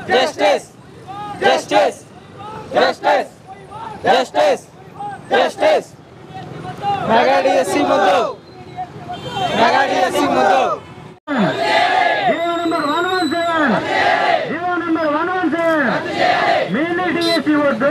Justice justice justice justice justice mega DSC ముద్దు mega DSC ముద్దు GO number one one seven GO number one one seven mini DSC వద్దు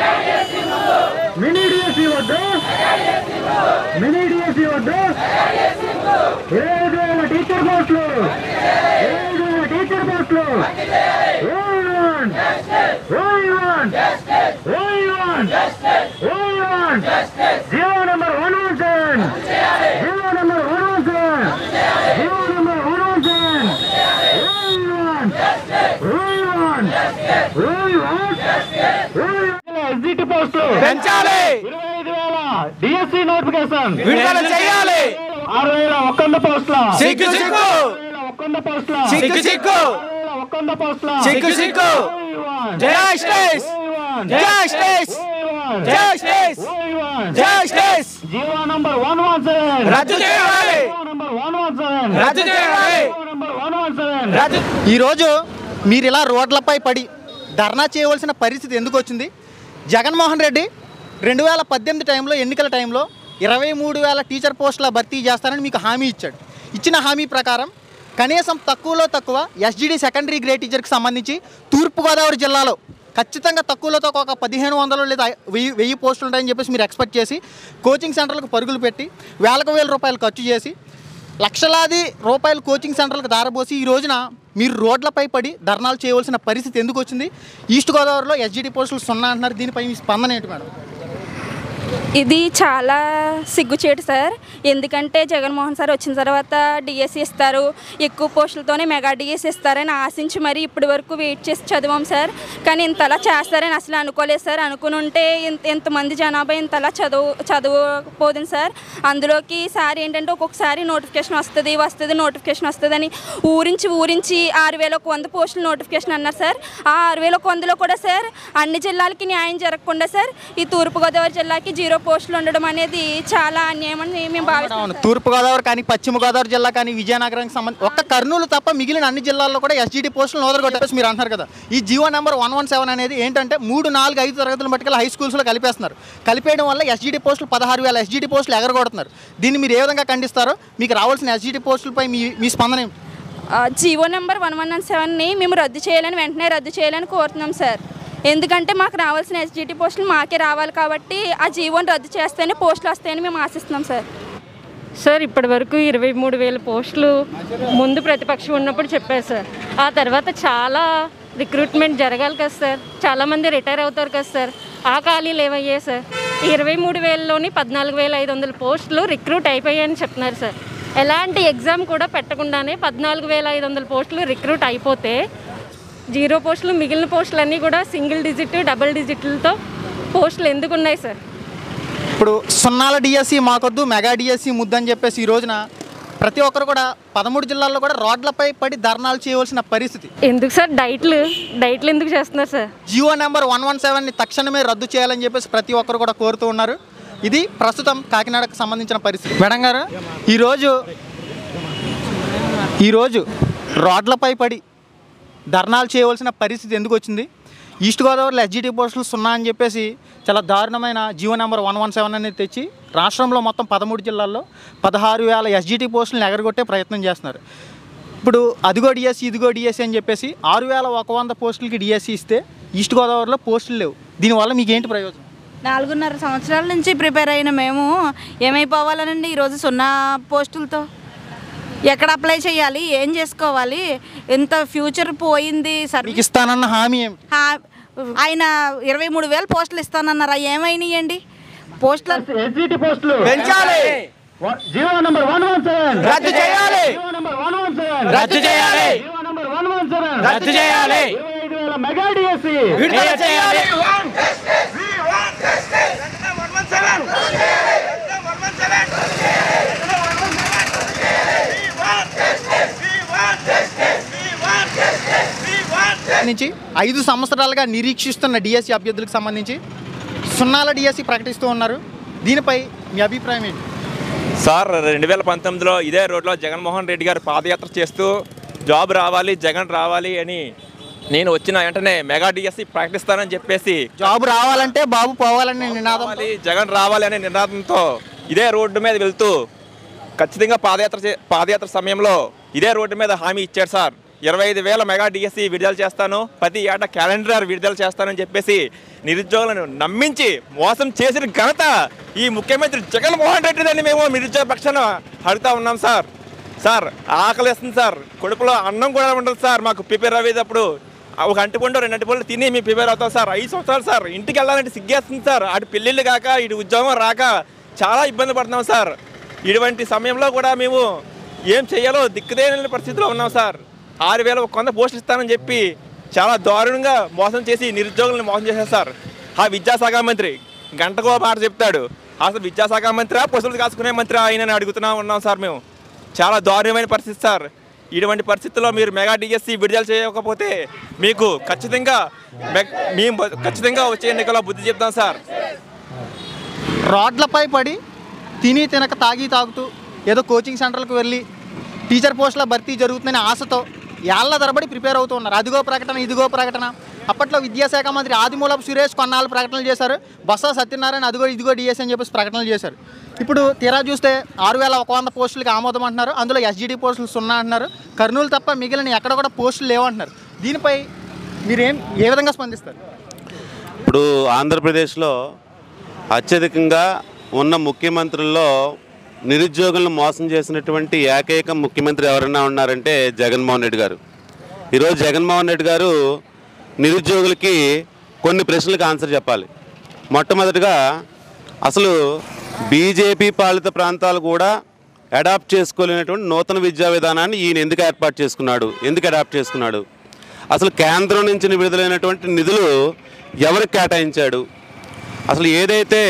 mini DSC వద్దు mini DSC వద్దు ఇరవై ఐదు వేల teacher పోస్టులు ఇరవై ఐదు వేల టీచర్ పోస్టులు ఓయ్ వన్ ఓయ్ వన్ ఓయ్ వన్ ఓయ్ one GO number one one seven GO number one one seven GO number one one seven ఎగ్జిట్ పోస్టులు పెంచాలి ఇరవై ఐదు వేల డిఎస్సి నోటిఫికేషన్ విడుదల చేయాలి ఆరు వేల ఒక్కంద పోస్టుల సిగ్గు సిగ్గు ఆరు వేల ఒక్కంద పోస్టుల సిగ్గు సిగ్గు ఆరు వేల ఒక్కంద పోస్టుల సిగ్గు సిగ్గు justice justice justice justice GO number one one seven రద్దు చేయాలి నంబర్ వన్ వన్ సెవెన్ రద్దు చేయాలి నంబర్ వన్ వన్ సెవెన్ రద్దు ఈరోజు మీరు ఇలా రోడ్లపై పడి ధర్నా చేయవలసిన పరిస్థితి ఎందుకు వచ్చింది జగన్మోహన్ రెడ్డి రెండు వేల పద్దెనిమిది టైంలో ఎన్నికల టైంలో ఇరవై మూడు వేల టీచర్ పోస్టుల భర్తీ చేస్తానని మీకు హామీ ఇచ్చాడు ఇచ్చిన హామీ ప్రకారం కనీసం తక్కువలో తక్కువ ఎస్జిడి సెకండరీ గ్రేడ్ టీచర్కి సంబంధించి తూర్పుగోదావరి జిల్లాలో ఖచ్చితంగా తక్కువలో తక్కువ ఒక పదిహేను వందలు లేదా వెయ్యి వెయ్యి పోస్టులు ఉంటాయని చెప్పేసి మీరు ఎక్స్పెక్ట్ చేసి కోచింగ్ సెంటర్లకు పరుగులు పెట్టి వేలకు వేల రూపాయలు ఖర్చు చేసి లక్షలాది రూపాయలు కోచింగ్ సెంటర్లకు దారబోసి ఈ రోజున మీరు రోడ్లపై పడి ధర్నాలు చేయవలసిన పరిస్థితి ఎందుకు వచ్చింది ఈస్ట్ గోదావరిలో ఎస్జిటి పోస్టులు సున్నా అంటున్నారు దీనిపై మీ స్పందన ఏంటి మేడం ఇది చాలా సిగ్గుచేటు సార్ ఎందుకంటే జగన్మోహన్ సార్ వచ్చిన తర్వాత డిఎస్సి ఇస్తారు ఎక్కువ పోస్టులతోనే మెగా డిఎస్సి ఇస్తారని ఆశించి మరి ఇప్పటి వరకు వెయిట్ చేసి చదివాం సార్ కానీ ఇంతలా చేస్తారని అసలు అనుకోలేదు సార్ అనుకుని ఉంటే ఇంత ఇంతమంది జనాభా ఇంతలా చదువు చదువుపోతుంది సార్ అందులోకి సార్ ఏంటంటే ఒక్కొక్కసారి నోటిఫికేషన్ వస్తుంది వస్తుంది నోటిఫికేషన్ వస్తుందని ఊరించి ఊరించి ఆరు వేల ఒక వంద పోస్టులు నోటిఫికేషన్ అన్నారు సార్ ఆ ఆరు వేల ఒక వందలో కూడా సార్ అన్ని జిల్లాలకి న్యాయం జరగకుండా సార్ ఈ తూర్పుగోదావరి జిల్లాకి జీరో పోస్టులు ఉండడం అనేది చాలా అన్యాయం అని మేము భావిస్తాం అవును సార్. తూర్పుగోదావరి కానీ పశ్చిమ గోదావరి జిల్లా కానీ విజయనగరానికి సంబంధించి ఒక్క కర్నూలు తప్ప మిగిలిన అన్ని జిల్లాల్లో కూడా ఎస్జిటి పోస్టులు వదలగొట్టేసి మీరు అంటున్నారు కదా ఈ GO number one one seven అనేది ఏంటంటే మూడు నాలుగు ఐదు తరగతుల మట్టుకెళ్ళి హై స్కూల్స్లో కలిపేస్తున్నారు కలిపేయడం వల్ల ఎస్జిటి పోస్టులు పదహారు వేల ఎస్జిటి పోస్టులు ఎగరగొడుతున్నారు దీన్ని మీరు ఏ విధంగా ఖండిస్తారో మీకు రావాల్సిన ఎస్జిటి పోస్టులపై మీ మీ స్పందన ఏమిటి ఆ, GO number one one one సెవెన్ని మేము రద్దు చేయాలని వెంటనే రద్దు చేయాలని కోరుతున్నాం సార్ ఎందుకంటే మాకు రావాల్సిన ఎస్జిటి పోస్టులు మాకే రావాలి కాబట్టి ఆ జీవోని రద్దు చేస్తేనే పోస్టులు వస్తాయని మేము ఆశిస్తున్నాం సార్ సార్ ఇప్పటి వరకు ఇరవై మూడు వేల పోస్టులు ముందు ప్రతిపక్షం ఉన్నప్పుడు చెప్పారు సార్ ఆ తర్వాత చాలా రిక్రూట్మెంట్ జరగాలి కదా సార్ చాలామంది రిటైర్ అవుతారు కదా సార్ ఆ ఖాళీలు ఏమయ్యాయి సార్ ఈ ఇరవై మూడు వేలలోని పద్నాలుగు వేల ఐదు వందల పోస్టులు రిక్రూట్ అయిపోయాయని చెప్తున్నారు సార్ ఎలాంటి ఎగ్జామ్ కూడా పెట్టకుండానే పద్నాలుగు వేల ఐదు వందల పోస్టులు రిక్రూట్ అయిపోతే జీరో పోస్టులు మిగిలిన పోస్టులన్నీ కూడా సింగిల్ డిజిట్ డబుల్ డిజిట్లతో పోస్టులు ఎందుకు ఉన్నాయి సార్ ఇప్పుడు సున్నాల డిఎస్సి మాకొద్దు మెగా డిఎస్సి ముద్దని చెప్పేసి ఈ రోజున ప్రతి ఒక్కరు కూడా పదమూడు జిల్లాల్లో కూడా రోడ్లపై పడి ధర్నాలు చేయవలసిన పరిస్థితి ఎందుకు సార్ డైట్లు డైట్లు ఎందుకు చేస్తున్నారు sir GO number one one సెవెన్ని తక్షణమే రద్దు చేయాలని చెప్పేసి ప్రతి ఒక్కరు కూడా కోరుతూ ఉన్నారు ఇది ప్రస్తుతం కాకినాడకు సంబంధించిన పరిస్థితి మేడం గారు ఈరోజు ఈరోజు రోడ్లపై పడి ధర్నాలు చేయవలసిన పరిస్థితి ఎందుకు వచ్చింది ఈస్ట్ గోదావరిలో ఎస్జిటి పోస్టులు సున్నా అని చెప్పేసి చాలా దారుణమైన GO number one one seven అనేది తెచ్చి రాష్ట్రంలో మొత్తం పదమూడు జిల్లాల్లో పదహారు వేల ఎస్జిటి పోస్టులను ఎగరగొట్టే ప్రయత్నం చేస్తున్నారు ఇప్పుడు అదిగో డిఎస్సి ఇదిగో డిఎస్సి అని చెప్పేసి ఆరు వేల ఒక వంద పోస్టులకి డిఎస్సి ఇస్తే ఈస్ట్ గోదావరిలో పోస్టులు లేవు దీనివల్ల మీకు ఏంటి ప్రయోజనం నాలుగున్నర సంవత్సరాల నుంచి ప్రిపేర్ అయిన మేము ఏమైపోవాలనండి ఈరోజు సున్నా పోస్టులతో ఎక్కడ అప్లై చేయాలి ఏం చేసుకోవాలి ఎంత ఫ్యూచర్ పోయింది మీకు సర్వీస్ ఇస్తానన్న హామీ ఏమి హా- ఆయన ఇరవై మూడు వేలు పోస్టులు ఇస్తానన్నారా ఏమైనాయండి పోస్టులు ఎస్జిటి పోస్టులు పెంచాలి GO number one one seven రద్దు చేయాలి GO number one one seven రద్దు చేయాలి GO number one one seven రద్దు చేయాలి ఇరవై ఐదు వేల మెగా డిఎస్సి విడుదల చేయాలి నుంచి ఐదు సంవత్సరాలుగా నిరీక్షిస్తున్న డిఎస్సి అభ్యర్థులకు సంబంధించి సున్నాల డిఎస్సి ప్రకటిస్తూ ఉన్నారు దీనిపై మీ అభిప్రాయం ఏంటి సార్ రెండు వేల పంతొమ్మిదిలో ఇదే రోడ్లో జగన్మోహన్ రెడ్డి గారు పాదయాత్ర చేస్తూ జాబ్ రావాలి జగన్ రావాలి అని నేను వచ్చిన వెంటనే మెగా డిఎస్సి ప్రకటిస్తానని చెప్పేసి జాబ్ రావాలంటే బాబు పోవాలని నినాదం రావాలి, జగన్ రావాలి అనే నినాదంతో ఇదే రోడ్డు మీద వెళ్తూ ఖచ్చితంగా పాదయాత్ర చే- పాదయాత్ర సమయంలో ఇదే రోడ్డు మీద హామీ ఇచ్చాడు సార్ ఇరవై ఐదు వేల మెగా డిఎస్సి విడుదల చేస్తాను ప్రతి ఏటా క్యాలెండర్ విడుదల చేస్తానని చెప్పేసి నిరుద్యోగులను నమ్మించి మోసం చేసిన ఘనత ఈ ముఖ్యమంత్రి జగన్మోహన్ రెడ్డిదని మేము నిరుద్యోగ పక్షాన అడుగుతా ఉన్నాం సార్ సార్ ఆకలిస్తుంది సార్ కడుపులో అన్నం కూడా ఉండదు సార్ మాకు ప్రిపేర్ అయ్యేటప్పుడు ఒక అంటి పండు రెండు అంటి పండు తిని మేము ప్రిపేర్ అవుతాం సార్ ఐదు సంవత్సరాలు సార్ ఇంటికి వెళ్ళాలంటే సిగ్గేస్తుంది సార్ అటు పెళ్ళిళ్ళు కాక ఇటు ఉద్యోగం రాక చాలా ఇబ్బంది పడుతున్నాం సార్ ఇటువంటి సమయంలో కూడా మేము ఏం చేయాలో దిక్కుదేని పరిస్థితిలో ఉన్నాం సార్ ఆరు వేల కొంత పోస్టులు ఇస్తానని చెప్పి చాలా దారుణంగా మోసం చేసి నిరుద్యోగులను మోసం చేశారు సార్ ఆ విద్యాశాఖ మంత్రి గంటకో మాట చెప్తాడు అసలు విద్యాశాఖ మంత్రి పశువులు కాసుకునే మంత్రి ఆయన అడుగుతున్నా ఉన్నాం సార్ మేము చాలా దారుణమైన పరిస్థితి సార్ ఇటువంటి పరిస్థితుల్లో మీరు మెగా డిఎస్సి విడుదల చేయకపోతే మీకు ఖచ్చితంగా మె- మేము ఖచ్చితంగా వచ్చే ఎన్నికల్లో బుద్ధి చెప్తాం సార్ రోడ్లపై పడి తిని తినక తాగి తాగుతూ ఏదో కోచింగ్ సెంటర్లకు వెళ్ళి టీచర్ పోస్టుల భర్తీ జరుగుతుందనే ఆశతో ఏళ్ల తరబడి ప్రిపేర్ అవుతూ ఉన్నారు అదిగో ప్రకటన ఇదిగో ప్రకటన అప్పట్లో విద్యాశాఖ మంత్రి ఆదిమూలపు సురేష్ కొన్నాళ్ళు ప్రకటనలు చేశారు బొత్స సత్యనారాయణ అదిగో ఇదిగో డిఎస్ అని చెప్పేసి ప్రకటనలు చేశారు ఇప్పుడు తీరా చూస్తే ఆరు వేల ఒక వంద పోస్టులకి ఆమోదం అంటున్నారు అందులో ఎస్జిడి పోస్టులు సున్నా అంటున్నారు కర్నూలు తప్ప మిగిలిన ఎక్కడ కూడా పోస్టులు లేవంటున్నారు దీనిపై మీరేం ఏ విధంగా స్పందిస్తారు ఇప్పుడు ఆంధ్రప్రదేశ్లో అత్యధికంగా ఉన్న ముఖ్యమంత్రుల్లో నిరుద్యోగులను మోసం చేసినటువంటి ఏకైక ముఖ్యమంత్రి ఎవరైనా ఉన్నారంటే జగన్మోహన్ రెడ్డి గారు ఈరోజు జగన్మోహన్ రెడ్డి గారు నిరుద్యోగులకి కొన్ని ప్రశ్నలకు ఆన్సర్ చెప్పాలి మొట్టమొదటిగా అసలు బీజేపీ పాలిత ప్రాంతాలు కూడా అడాప్ట్ చేసుకోలేనటువంటి నూతన విద్యా విధానాన్ని ఈయన ఎందుకు ఏర్పాటు చేసుకున్నాడు ఎందుకు అడాప్ట్ చేసుకున్నాడు అసలు కేంద్రం నుంచి విడుదలైనటువంటి నిధులు ఎవరికి కేటాయించాడు అసలు ఏదైతే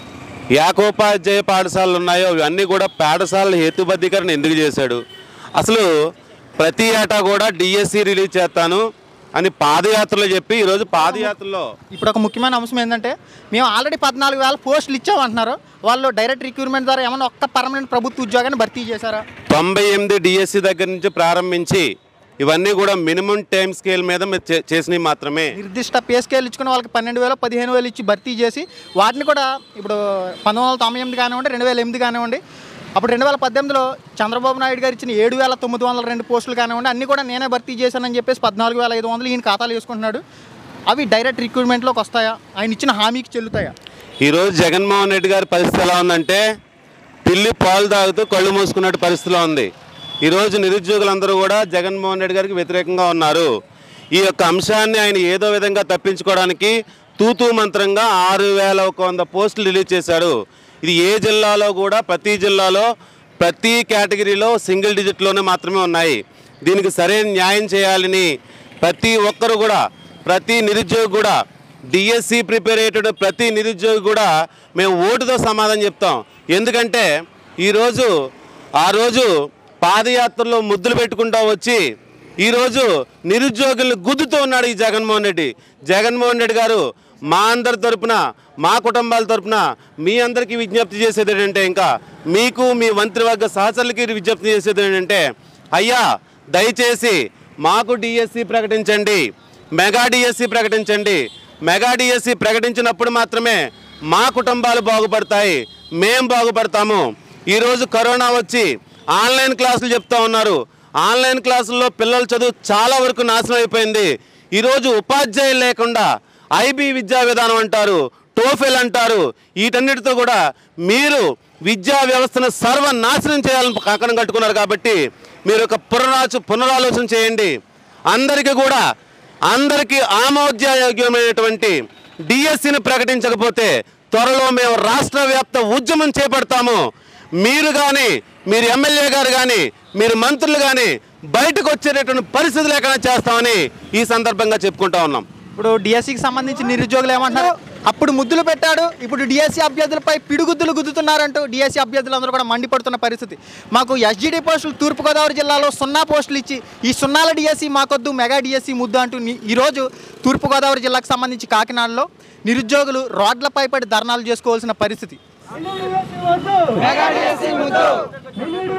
ఏకోపాధ్యాయ పాఠశాలలు ఉన్నాయో ఇవన్నీ కూడా పాఠశాలల హేతుబద్ధీకరణ ఎందుకు చేశాడు అసలు ప్రతి ఏటా కూడా డిఎస్సి రిలీజ్ చేస్తాను అని పాదయాత్రలో చెప్పి ఈరోజు పాదయాత్రలో ఇప్పుడు ఒక ముఖ్యమైన అంశం ఏంటంటే మేము ఆల్రెడీ పద్నాలుగు వేల పోస్టులు ఇచ్చామంటున్నారు వాళ్ళు డైరెక్ట్ రిక్రూట్మెంట్ ద్వారా ఏమైనా ఒక్క పర్మనెంట్ ప్రభుత్వ ఉద్యోగాన్ని భర్తీ చేశారా తొంభై ఎనిమిది డిఎస్సి దగ్గర నుంచి ప్రారంభించి ఇవన్నీ కూడా మినిమం టైం స్కేల్ మీద మీరు చే- చేసినవి మాత్రమే నిర్దిష్ట పే స్కేల్ ఇచ్చుకున్న వాళ్ళకి పన్నెండు వేలు పదిహేను వేలు ఇచ్చి భర్తీ చేసి వాటిని కూడా ఇప్పుడు పంతొమ్మిది వందల తొంభై ఎనిమిది కానివ్వండి రెండు వేల ఎనిమిది కానివ్వండి అప్పుడు రెండు వేల పద్దెనిమిదిలో చంద్రబాబు నాయుడు గారు ఇచ్చిన ఏడు వేల తొమ్మిది వందల రెండు పోస్టులు కానివ్వండి అన్నీ కూడా నేనే భర్తీ చేశానని చెప్పేసి పద్నాలుగు వేల ఐదు వందలు ఈయన ఖాతాలు వేసుకుంటున్నాడు అవి డైరెక్ట్ రిక్రూట్మెంట్లోకి వస్తాయా ఆయన ఇచ్చిన హామీకి చెల్లుతాయా ఈరోజు జగన్మోహన్ రెడ్డి గారి పరిస్థితి ఎలా ఉందంటే పిల్లి పాలు తాగుతూ కళ్ళు మూసుకున్నట్టు పరిస్థితిలో ఉంది ఈరోజు నిరుద్యోగులందరూ కూడా జగన్మోహన్ రెడ్డి గారికి వ్యతిరేకంగా ఉన్నారు ఈ యొక్క అంశాన్ని ఆయన ఏదో విధంగా తప్పించుకోవడానికి తూతూ మంత్రంగా ఆరు వేల ఒక వంద పోస్టులు రిలీజ్ చేశాడు ఇది ఏ జిల్లాలో కూడా ప్రతి జిల్లాలో ప్రతి కేటగిరీలో సింగిల్ డిజిట్లోనే మాత్రమే ఉన్నాయి దీనికి సరైన న్యాయం చేయాలని ప్రతి ఒక్కరు కూడా ప్రతి నిరుద్యోగి కూడా డిఎస్సి ప్రిపేర్ అయ్యేటప్పుడు ప్రతి నిరుద్యోగి కూడా మేము ఓటుతో సమాధానం చెప్తాం ఎందుకంటే ఈరోజు ఆ రోజు పాదయాత్రలో ముద్దులు పెట్టుకుంటా వచ్చి ఈరోజు నిరుద్యోగులను గుద్దుతూ ఉన్నాడు ఈ జగన్మోహన్ రెడ్డి జగన్మోహన్ రెడ్డి గారు మా అందరి తరపున మా కుటుంబాల తరపున మీ అందరికీ విజ్ఞప్తి చేసేది ఏంటంటే ఇంకా మీకు మీ మంత్రివర్గ సహచరులకి విజ్ఞప్తి చేసేది ఏంటంటే అయ్యా దయచేసి మాకు డిఎస్సి ప్రకటించండి మెగా డిఎస్సి ప్రకటించండి మెగా డిఎస్సి ప్రకటించినప్పుడు మాత్రమే మా కుటుంబాలు బాగుపడతాయి మేం బాగుపడతాము ఈరోజు కరోనా వచ్చి ఆన్లైన్ క్లాసులు చెప్తా ఉన్నారు ఆన్లైన్ క్లాసుల్లో పిల్లల చదువు చాలా వరకు నాశనం అయిపోయింది ఈరోజు ఉపాధ్యాయులు లేకుండా ఐబీ విద్యా విధానం అంటారు టోఫెల్ అంటారు వీటన్నిటితో కూడా మీరు విద్యా వ్యవస్థను సర్వనాశనం చేయాలని కంకణం కట్టుకున్నారు కాబట్టి మీరు ఒక పునరాచు పునరాలోచన చేయండి అందరికీ కూడా అందరికీ ఆమోద్యోగ్యమైనటువంటి డిఎస్సిని ప్రకటించకపోతే త్వరలో మేము రాష్ట్ర వ్యాప్త ఉద్యమం చేపడతాము మీరు కానీ మీరు ఎమ్మెల్యే గారు కానీ మీరు మంత్రులు కానీ బయటకు వచ్చేటటువంటి పరిస్థితి లేకుండా చేస్తామని ఈ సందర్భంగా చెప్పుకుంటా ఉన్నాం ఇప్పుడు డిఎస్సికి సంబంధించి నిరుద్యోగులు ఏమంటున్నారు అప్పుడు ముద్దులు పెట్టాడు ఇప్పుడు డిఎస్సి అభ్యర్థులపై పిడుగుద్దులు గుద్దుతున్నారంటూ డిఎస్సి అభ్యర్థులందరూ కూడా మండిపడుతున్న పరిస్థితి మాకు ఎస్జిడి పోస్టులు తూర్పుగోదావరి జిల్లాలో సున్నా పోస్టులు ఇచ్చి ఈ సున్నాల డిఎస్సి మాకొద్దు మెగా డిఎస్సి ముద్దు అంటూ ని- ఈరోజు తూర్పుగోదావరి జిల్లాకు సంబంధించి కాకినాడలో నిరుద్యోగులు రోడ్లపై పడి ధర్నాలు చేసుకోవాల్సిన పరిస్థితి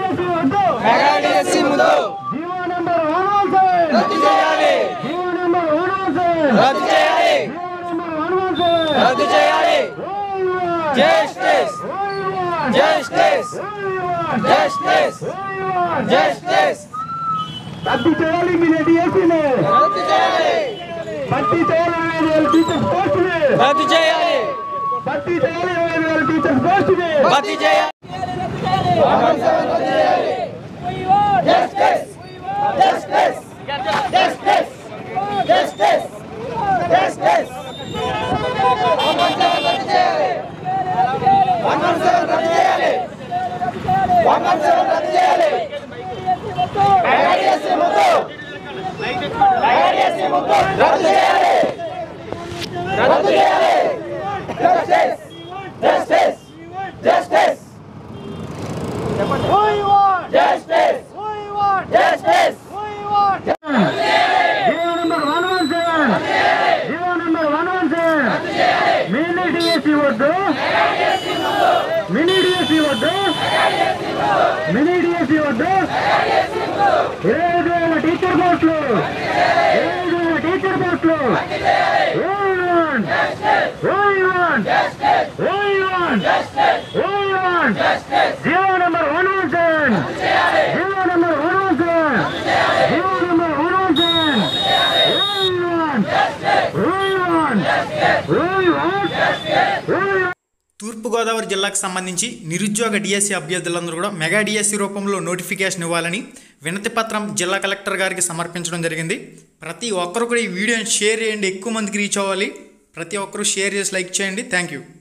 GO number one one seven GO number రద్దు చేయాలి రద్దు చేయాలి జస్టిస్ జస్టిస్ జస్టిస్ జస్టిస్ రద్దు చేయాలి మీ డిఎస్సీని రద్దు చేయాలి భర్తీ చేయాలి ఇరవై వేల టీచర్స్ పోస్టుని రద్దు చేయాలి భర్తీ చేయాలి ఇరవై వేల టీచర్స్ పోస్టుని భర్తీ చేయాలి justice justice justice justice justice one seven రద్దు చేయాలి వన్ వన్ సెవెన్ రద్దు చేయాలి వన్ వన్ సెవెన్ రద్దు చేయాలి మెగాడిఎస్సీ ముద్దు మెగాడిఎస్సీ ముద్దు రద్దు చేయాలి రద్దు చేయాలి justice justice justice justice justice GO number one one seven GO number one one seven mini DSC వద్దు మినీ డిఎస్సీ వద్దు మినీ డిఎస్సీ వద్దు ఇరవై ఐదు వేల టీచర్ పోస్టులు ఇరవై ఐదు వేల టీచర్ పోస్టులు ఓయ్ వన్ ఓయ్ వన్ ఓయ్ వన్ ఓయ్ one GO number one one seven GO number one one seven GO number one one seven ఓయ్ వన్ ఓయ్ వన్ ఓయ్ వన్ ఓయ్ వన్ తూర్పుగోదావరి జిల్లాకు సంబంధించి నిరుద్యోగ డిఎస్సి అభ్యర్థులందరూ కూడా మెగా డిఎస్సి రూపంలో నోటిఫికేషన్ ఇవ్వాలని వినతి పత్రం జిల్లా కలెక్టర్ గారికి సమర్పించడం జరిగింది ప్రతి ఒక్కరు కూడా ఈ వీడియోని షేర్ చేయండి ఎక్కువ మందికి రీచ్ అవ్వాలి ప్రతి ఒక్కరూ షేర్ చేసి లైక్ చేయండి థ్యాంక్ యూ